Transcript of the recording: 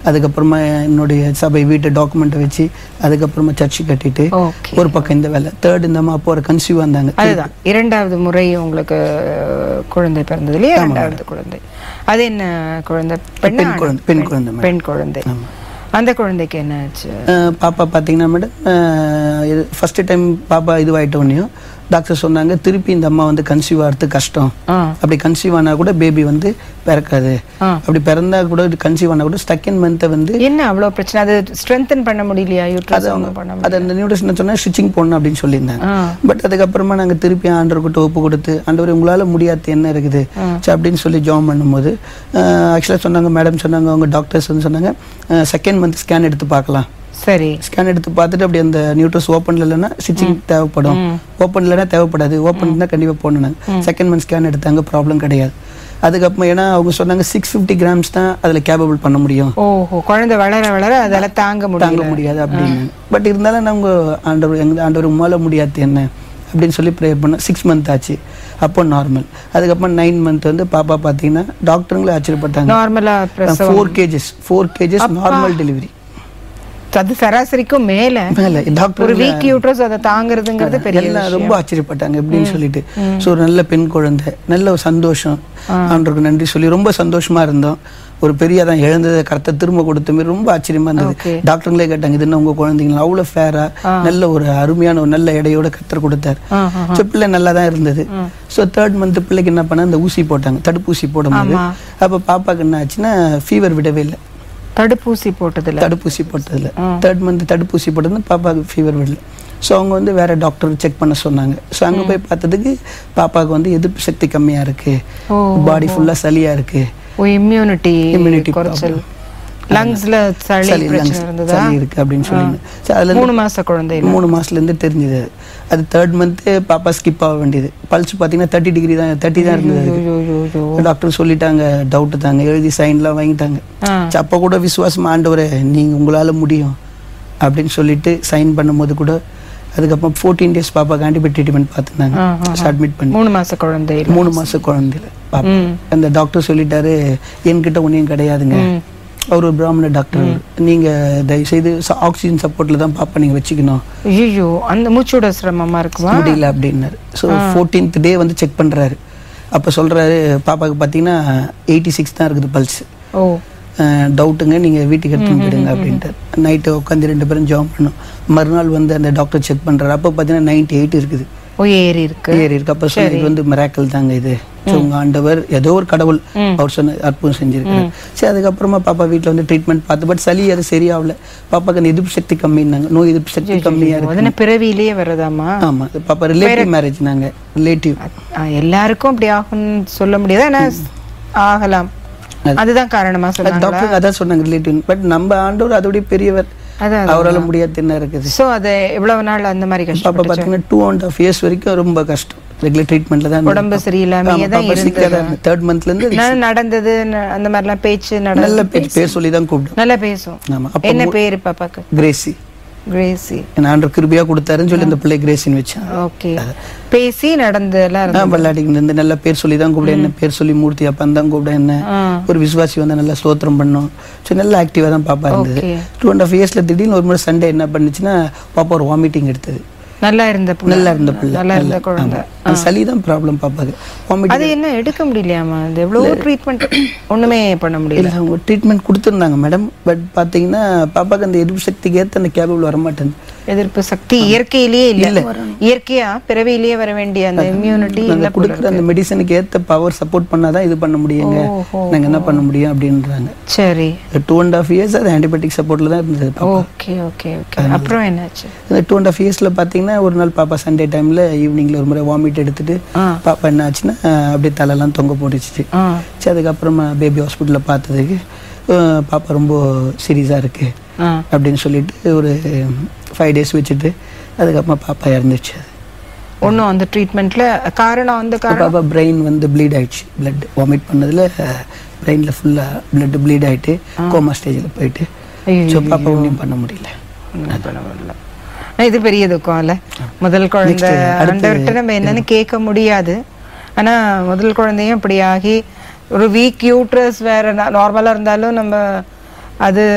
அதுக்கப்புறமா என்னுடைய சபை வீட்டு டாக்குமெண்ட்டை வச்சு அதுக்கப்புறமா சர்ச்சு கட்டிட்டு ஓகே ஒரு பக்கம் இந்த வேலை தேர்ட் இந்த அம்மா அப்போ ஒரு கன்சீவ் வந்தாங்க அதுதான் இரண்டாவது முறை உங்களுக்கு அஹ், குழந்தை பிறந்தது இல்லையா இரண்டாவது குழந்தை அது என்ன குழந்தை பெண்ணா, பெண் ஆணா? குழந்தை பெண் குழந்தை மேடம் பெண் குழந்தை அந்த குழந்தைக்கு என்ன ஆச்சு அஹ் பாப்பா பார்த்தீங்கன்னா மேடம் இது ஃபஸ்ட்டு டைம் பாப்பா இதுவாகிட்ட உடனேயும் டாக்டர் சொன்னாங்க திருப்பி இந்த அம்மா வந்து கன்சீவ் ஆகிறது கஷ்டம் ஆ அப்படி கன்சீவ் ஆனால் கூட பேபி வந்து பிறக்காது ஆ. அப்படி பிறந்தா கூட கன்சீவ் ஆனால் கூட செகண்ட் மந்த்தை வந்து என்ன அவ்வளவு பிரச்சனை அது ஸ்ட்ரென்தன் பண்ண முடியலையா யூட்ரஸ் ஒன்றும் பண்ண அது அந்த நியூட்ரிஷன் சொன்னால் ஸ்டிச்சிங் போடணும் அப்படின்னு சொல்லியிருந்தாங்க ஆ பட் அதுக்கப்புறமா நாங்கள் திருப்பி ஆண்டவர்கிட்ட ஒப்பு கொடுத்து ஆண்டவர் உங்களால் முடியாது என்ன இருக்குது சரி அப்படின்னு சொல்லி ஜாம் பண்ணும்போது ஆக்சுவலாக சொன்னாங்க மேடம் சொன்னாங்க அவங்க டாக்டர்ஸ் வந்து சொன்னாங்க செகண்ட் மந்த் ஸ்கேன் எடுத்து பார்க்கலாம் சரி ஸ்கேன் எடுத்து பார்த்துட்டு அப்படி அந்த நியூட்ரஸ் ஓப்பனில் இல்லைன்னா ஸ்டிச்சிங் தேவைப்படும் ஓப்பன் இல்லைன்னா தேவைப்படாது ஓப்பன் இருந்தால் கண்டிப்பாக போடணும் செகண்ட் மந்த் ஸ்கேன் எடுத்தாங்க ப்ராப்ளம் கிடையாது அதுக்கப்புறம் ஏன்னா அவங்க சொன்னாங்க சிக்ஸ் ஃபிஃப்டி கிராம்ஸ் தான் அதில் கேபபிள் பண்ண முடியும் ஓஹோ குழந்தை வளர வளர அதால தாங்க தாங்க முடியல முடியாது அப்படின்னு பட் இருந்தாலும் நாங்க ஆண்டவர் எங்க ஆண்டவர் உமால முடியாது என்ன அப்படின்னு சொல்லி ப்ரேயர் பண்ணோம் சிக்ஸ் மந்த் ஆச்சு அப்போ நார்மல் அதுக்கப்புறம் நைன் மந்த் வந்து பாப்பா பார்த்தீங்கன்னா டாக்டருங்களே ஆச்சரியப்பட்டாங்க நார்மலா பிரசவம் four kgs four kgs normal delivery அது சராசரிக்கும் மேல மேலே டாக்டர் ஒரு வீக் யூட்ரஸ் அதை தாங்குறதுங்கிறது பெரிய எல்லாம் ரொம்ப ஆச்சரியப்பட்டாங்க எப்படின்னு சொல்லிட்டு ஸோ ஒரு நல்ல பெண் குழந்தை நல்ல ஒரு சந்தோஷம் ஆண்டவருக்கு நன்றி சொல்லி ரொம்ப சந்தோஷமா இருந்தோம் ஒரு பெரிய தான் இழந்ததை கரெக்டாக திரும்ப கொடுத்த மாதிரி ரொம்ப ஆச்சரியமா இருந்தது Okay. டாக்டருங்களே கேட்டாங்க இது என்ன உங்க குழந்தைங்களா அவ்வளோ ஃபேரா நல்ல ஒரு அருமையான ஒரு நல்ல எடையோட கத்தர் கொடுத்தாரு ஆ, ஸோ பிள்ளை நல்லா தான் இருந்தது ஸோ தேர்ட் மந்த் பிள்ளைக்கு என்ன பண்ண அந்த ஊசி போட்டாங்க தடுப்பூசி போடும்போது ஆமா. அப்போ பாப்பாக்கு என்ன ஆச்சுன்னா ஃபீவர் விடவே இல்லை தடுப்பூசி போட்டதுல தடுப்பூசி போட்டதில்ல தேர்ட் மந்த் தடுப்பூசி போட்டது பாப்பாவுக்கு ஃபீவர் விடல ஸோ அவங்க வந்து வேற டாக்டர் செக் பண்ண சொன்னாங்க ஸோ அங்கே போய் பார்த்ததுக்கு பாப்பாவுக்கு வந்து எதிர்ப்பு சக்தி கம்மியாக இருக்கு ஓ பாடி ஃபுல்லாக சளியாக இருக்கு ஓ இம்யூனிட்டி Immunity குறைச்சல் லங்ஸ்ல சளி சளி பிரச்சனை lungs இருந்ததா சளி இருக்கு அப்படின்னு சொல்லி ஸோ அதில் மூணு மாச குழந்தை மூணு மாசத்துலேருந்து தெரிஞ்சது அது. அது தேர்ட் மந்த்து பாப்பா ஸ்கிப் ஆக வேண்டியது பல்ஸ் பார்த்தீங்கன்னா தேர்ட்டி டிகிரி தான் தேர்ட்டி தான் இருந்தது அதுக்கு. ஐயோ, ஐயோ, ஐயோ. டாக்டர் சொல்லிட்டாங்க டவுட்டு தாங்க எழுதி சைன்லாம் வாங்கிட்டாங்க ஆ, சரி, அப்போ கூட விசுவாசம் ஆண்டவரே நீங்கள் உங்களால் முடியும் அப்படின்னு சொல்லிட்டு சைன் பண்ணும்போது கூட அதுக்கப்புறம் ஃபோர்டீன் டேஸ் பாப்பாக்கு ஆன்டிபயோட்டிக் ட்ரீட்மெண்ட் பார்த்துருந்தாங்க ஆ, ஆ, ஆ. அட்மிட் பண்ணி மூணு மாச குழந்தை இல்ல. மூணு மாச குழந்தையில பாப்பா ம், அந்த டாக்டர் சொல்லிட்டாரு என்கிட்ட ஒன்றையும் கிடையாதுங்க ம். அவர் ஒரு பிராமண டாக்டர் நீங்க தயவுசெய்து ஆக்சிஜன் சப்போர்ட்ல தான் பாப்பா நீங்க வச்சுக்கணும் ஐயோ அந்த மூச்சோட சிரமமா இருக்குமா முடியல அப்படின்னாரு ஸோ ஃபோர்டீன்த் டே வந்து செக் பண்றாரு அப்போ சொல்றாரு பாப்பாவுக்கு பார்த்தீங்கன்னா எயிட்டி சிக்ஸ் தான் இருக்குது பல்ஸ் ஓ டவுட்டுங்க நீங்கள் வீட்டுக்கு எடுத்துன்னு போயிடுங்க அப்படின்ட்டு நைட்டு உட்காந்து ரெண்டு பேரும் ஜாம் பண்ணோம் மறுநாள் வந்து அந்த டாக்டர் செக் பண்ணுறாரு அப்போ பார்த்தீங்கன்னா நைன்டி எயிட் இருக்குது ஓ ஏறி இருக்கு ஏறி இருக்கு அப்போ சொன்ன இது வந்து மிராக்கல் தாங்க இது ஸோ உங்கள் ஆண்டவர் ஏதோ ஒரு கடவுள் அவர் சொன்ன அற்புதம் செஞ்சிருக்காரு சரி அதுக்கப்புறமா பாப்பா வீட்டில் வந்து ட்ரீட்மெண்ட் பார்த்து பட் சளி அது சரியாகல பாப்பாக்கு அந்த எதிர்ப்பு சக்தி கம்மின்னாங்க நோய் எதிர்ப்பு சக்தி கம்மியாக இருக்கு அதன பிறவியிலேயே வருதாமா ஆமாம் பாப்பா ரிலேட்டிவ் மேரேஜ் நாங்கள் ரிலேட்டிவ் ஆ, எல்லாருக்கும் அப்படி ஆகும்னு சொல்ல முடியாது ஆனா ஆகலாம் அதுதான் காரணமா சொன்னாங்க டாக்டர் அதான் சொன்னாங்க ரிலேட்டிவ் பட் நம்ம ஆண்டவர் அதோடய பெரியவர் அதான் அவரால் முடியாது என்ன இருக்குது சோ அது எவ்வளவு நாள் அந்த மாதிரி பாப்பா கஷ்டப்பட்டு பார்த்தீங்கன்னா டூ அண்ட் ஆஃப் இயர்ஸ் வரைக்கும் ரொம்ப கஷ்டம் ரெகுலர் ட்ரீட்மெண்ட்ல தான் உடம்பு சரியில்லாமயே தான் இருந்தது தேர்ட் மந்த்ல இருந்து நான் நடந்தது ந- அந்த மாதிரிலாம் பேச்சு நட நல்ல பேர் பேர் சொல்லி தான் கூப்பிடும் நல்லா பேசும் ஆமா அப்போ என்ன பேரு பாப்பாக்கு கிரேசி கிரேசி என் ஆண்டர் கிருபியா கொடுத்தாருன்னு சொல்லி இந்த பிள்ளை கிரேசின்னு வச்சான் ஓகே பேசி நடந்து எல்லாம் இருந்தது நான் விளையாடிக்கிட்டு இருந்து நல்ல பேர் சொல்லி தான் கூப்பிட என்ன பேர் சொல்லி மூர்த்தி அப்பன் தான் கூப்பிட என்ன ஆ, ஒரு விசுவாசி வந்து நல்லா ஸ்தோத்திரம் பண்ணோம் ஸோ நல்ல ஆக்டிவாக தான் பாப்பா இருந்தது ஓகே டூ அண்ட் ஆஃப் இயர்ஸ்ல திடீர்னு ஒரு முறை சண்டே என்ன பண்ணுச்சுன்னா பாப்பா ஒரு வாமிட்டிங் எடுத்தது நல்லா இருந்த புள்ள. நல்லா இருந்த பிள்ளை நல்லா இருந்த குழந்தை அந்த சளி தான் ப்ராப்ளம் பாப்பாக்கு வாமிட்டிங் அது என்ன எடுக்க முடியலையாமா அது எவ்வளவோ ட்ரீட்மெண்ட் ஒண்ணுமே பண்ண முடியல இல்லை அவங்க ட்ரீட்மெண்ட் கொடுத்துருந்தாங்க மேடம் பட் பார்த்தீங்கன்னா பாப்பாக்கு அந்த எதிர்ப்பு சக்திக்கு ஏற்ற அந்த கேபிள் வர மாட்டேங்குது எதிர்ப்பு சக்தி இயற்கையிலேயே இல்ல இயற்கையா பிறவியிலேயே வர வேண்டிய அந்த இம்யூனிட்டி இல்ல நாங்கள் கொடுக்குற அந்த மெடிசனுக்கு ஏற்ற பவர் சப்போர்ட் பண்ணாதான் இது பண்ண முடியுங்க ஓஹோ. நாங்கள் என்ன பண்ண முடியும் அப்படின்றாங்க சரி டூ அண்ட் ஆஃப் இயர்ஸ் அது ஆன்டிபயோட்டிக் சப்போர்ட்டில் தான் இருந்தது பாப்பா ஓகே ஓகே ஓகே அப்புறம் என்னாச்சு இந்த டூ அண்ட் ஆஃப் இயர்ஸில் பார்த்தீங்கன்னா ஒரு நாள் பாப்பா சண்டே டைமில் ஈவினிங்கில் ஒரு முறை வாமிட் எடுத்துட்டு ஆ பாப்பா என்ன ஆச்சுன்னா அஹ், அப்படியே தலைலாம் தொங்க போட்டுச்சு ஆ சரி அதுக்கப்புறமா பேபி ஹாஸ்பிட்டலில் பார்த்ததுக்கு அஹ், பாப்பா ரொம்ப சீரியஸாக இருக்குது ஆ அப்படின்னு சொல்லிட்டு ஒரு ஃபைவ் டேஸ் வச்சுட்டு அதுக்கப்புறமா பாப்பா இறந்துச்சு அது. ஒன்றும் அந்த ட்ரீட்மெண்ட்ல காரணம் அந்த காரணம் பாப்பா பிரெயின் வந்து ப்ளீட் ஆயிடுச்சு பிளட் வாமிட் பண்ணதில் பிரெயினில் ஃபுல்லாக பிளட் ப்ளீட் ஆயிட்டு கோமா ஸ்டேஜில் போயிட்டு ஐயோ ஸோ பாப்பா ஒன்றும் பண்ண முடியல ஒண்ணும் பண்ண முடியல. ஆனா, இது பெரிய துக்கம் இல்ல முதல் குழந்தை ஆண்டவர்கிட்ட நம்ம என்னன்னு கேட்க முடியாது ஆனா முதல் குழந்தையும் இப்படி ஆகி ஒரு வீக் யூட்ரஸ் வேற நார்மலா இருந்தாலும் நம்ம அது